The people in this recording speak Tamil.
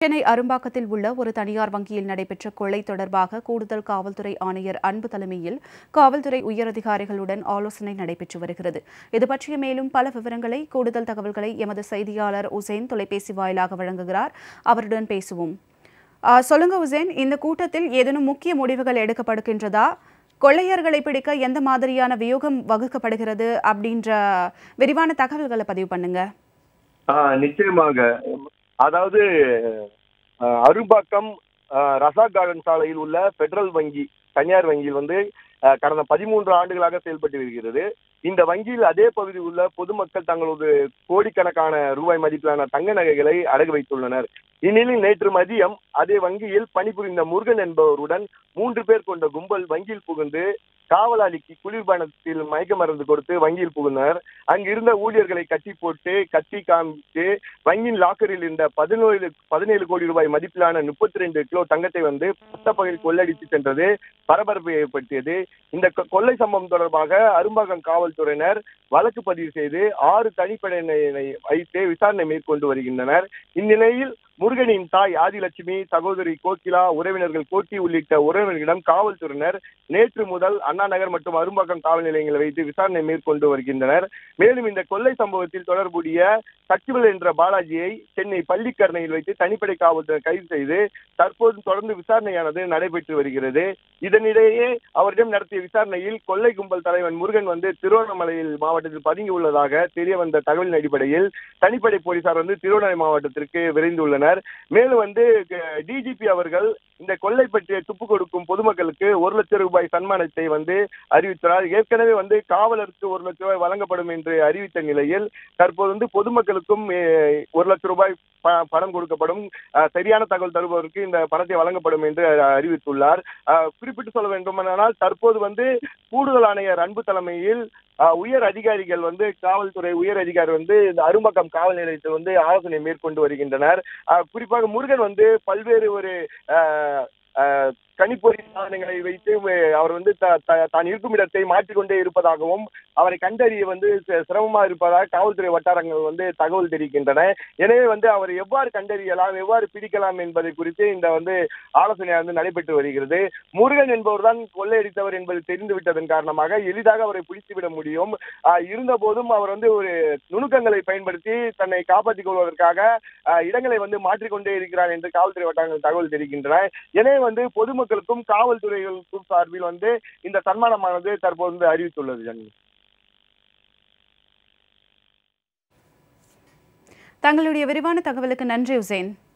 சென்னை அரும்பாக்கத்தில் உள்ள ஒரு தனியார் வங்கியில் நடைபெற்ற கொள்ளை தொடர்பாக கூடுதல் காவல்துறை ஆணையர் அன்பு தலைமையில் காவல்துறை உயரதிகாரிகளுடன் ஆலோசனை நடைபெற்று வருகிறது இது பற்றிய மேலும் பல விவரங்களை கூடுதல் தகவல்களை எமது செய்தியாளர் உசேன் தொலைபேசி வாயிலாக வழங்குகிறார் அவருடன் பேசுவோம் ஆ, சொல்லுங்க உசேன் இந்த கூட்டத்தில் ஏதேனும் முக்கிய முடிவுகள் எடுக்கப்படுகின்றதா கொள்ளையர்களை பிடிக்க எந்த மாதிரியான வியூகம் வகுக்கப்படுகிறது அப்படின்ற விரிவான தகவல்களை பதிவு பண்ணுங்க ஆ, நிச்சயமாக அதாவது ஆ, அரும்பாக்கம் ஆ, ரசாக் கார்டன் சாலையில் உள்ள பெட்ரோல் வங்கி தனியார் வங்கியில் வந்து ஆ, கடந்த பதிமூன்று ஆண்டுகளாக செயல்பட்டு வருகிறது இந்த வங்கியில் அதே பகுதியில் உள்ள பொதுமக்கள் தங்களது கோடிக்கணக்கான ரூபாய் மதிப்பிலான தங்க நகைகளை அடகு வைத்துள்ளனர் இந்நிலையில் நேற்று மதியம் அதே வங்கியில் பணிபுரிந்த முருகன் என்பவருடன் மூன்று பேர் கொண்ட கும்பல் வங்கியில் புகுந்து காவலாளிக்கு குளிர்பானத்தில் மயக்க மருந்து கொடுத்து வங்கியில் புகுந்தனர் அங்கிருந்த ஊழியர்களை கட்டி போட்டு கத்தி காமித்து வங்கியின் லாக்கரில் இருந்த பதினேழு பதினேழு கோடி ரூபாய் மதிப்பிலான முப்பத்தி ரெண்டு கிலோ தங்கத்தை வந்து பகுதியில் கொள்ளடித்து சென்றது பரபரப்பை ஏற்படுத்தியது இந்த கொ- கொள்ளை சம்பவம் தொடர்பாக அரும்பாக்கம் காவல்துறையினர் வழக்கு பதிவு செய்து ஆறு தனிப்படையினரை வைத்து விசாரணை மேற்கொண்டு வருகின்றனர் இந்நிலையில் முருகனின் தாய் ஆதிலட்சுமி சகோதரி கோகிலா உறவினர்கள் கோட்டி உள்ளிட்ட உறவினர்களிடம் காவல்துறையினர் நேற்று முதல் அண்ணா நகர் மற்றும் அரும்பாக்கம் காவல் நிலையங்களை வைத்து விசாரணை மேற்கொண்டு வருகின்றனர் மேலும் இந்த கொள்ளை சம்பவத்தில் தொடர்புடைய சக்திவேல் என்ற பாலாஜியை சென்னை பள்ளிக்கரணையில் வைத்து தனிப்படை காவல்துறை கைது செய்து தற்போது தொடர்ந்து விசாரணையானது நடைபெற்று வருகிறது இதனிடையே அவரிடம் நடத்திய விசாரணையில் கொள்ளை கும்பல் தலைவன் முருகன் வந்து திருவண்ணாமலையில் மாவட்டத்தில் பதுங்கி உள்ளதாக தெரிய வந்த தகவலின் அடிப்படையில் தனிப்படை போலீசார் வந்து திருவண்ணாமலை மாவட்டத்திற்கு விரைந்துள்ளனர் மேலும் வந்து டிஜிபி அவர்கள் இந்த கொள்ளை பற்றிய துப்பு கொடுக்கும் பொதுமக்களுக்கு ஒரு லட்சம் ரூபாய் சன்மானத்தை வந்து அறிவித்தார் ஏற்கனவே வந்து காவலருக்கு ஒரு லட்சம் ரூபாய் வழங்கப்படும் என்று அறிவித்த நிலையில் தற்போது வந்து பொதுமக்களுக்கும் அஹ், ஒரு லட்சம் ரூபாய் ப- பணம் கொடுக்கப்படும் அஹ், சரியான தகவல் தருபவருக்கு இந்த பணத்தை வழங்கப்படும் என்று அஹ், அறிவித்துள்ளார் அஹ், குறிப்பிட்டு சொல்ல வேண்டுமானால் தற்போது வந்து கூடுதல் ஆணையர் அன்பு தலைமையில் அஹ், உயர் அதிகாரிகள் வந்து காவல்துறை உயர் அதிகாரி வந்து இந்த அரும்பக்கம் காவல் நிலையத்தில் வந்து ஆலோசனை மேற்கொண்டு வருகின்றனர் அஹ், குறிப்பாக முருகன் வந்து பல்வேறு ஒரு அஹ், அஹ், கணிப்பொறி சாதனங்களை வைத்து அஹ், அவர் வந்து த- த- தான் இருக்கும் இடத்தை மாற்றிக்கொண்டே இருப்பதாகவும் அவரை கண்டறிய வந்து சி- சிரமமா இருப்பதாக காவல்துறை வட்டாரங்கள் வந்து தகவல் தெரிவிக்கின்றன எனவே வந்து அவரை எவ்வாறு கண்டறியலாம் எவ்வாறு பிடிக்கலாம் என்பதை குறித்து இந்த வந்து ஆலோசனை வந்து நடைபெற்று வருகிறது முருகன் என்பவர் தான் கொள்ளையடித்தவர் என்பது தெரிந்து விட்டதன் காரணமாக எளிதாக அவரை பிடித்துவிட முடியும் ஆஹ் இருந்த போதும் அவர் வந்து ஒரு நுணுக்கங்களை பயன்படுத்தி தன்னை காப்பாற்றிக் கொள்வதற்காக ஆஹ் இடங்களை வந்து மாற்றிக்கொண்டே இருக்கிறார் என்று காவல்துறை வட்டாரங்கள் தகவல் தெரிவிக்கின்றன எனவே வந்து பொதுமக்களுக்கும் காவல்துறைகளுக்கும் சார்பில் வந்து இந்த சன்மானமானது தற்போது வந்து அறிவித்துள்ளது ஜனனி தங்களுடைய விரிவான தகவலுக்கு நன்றி உசேன்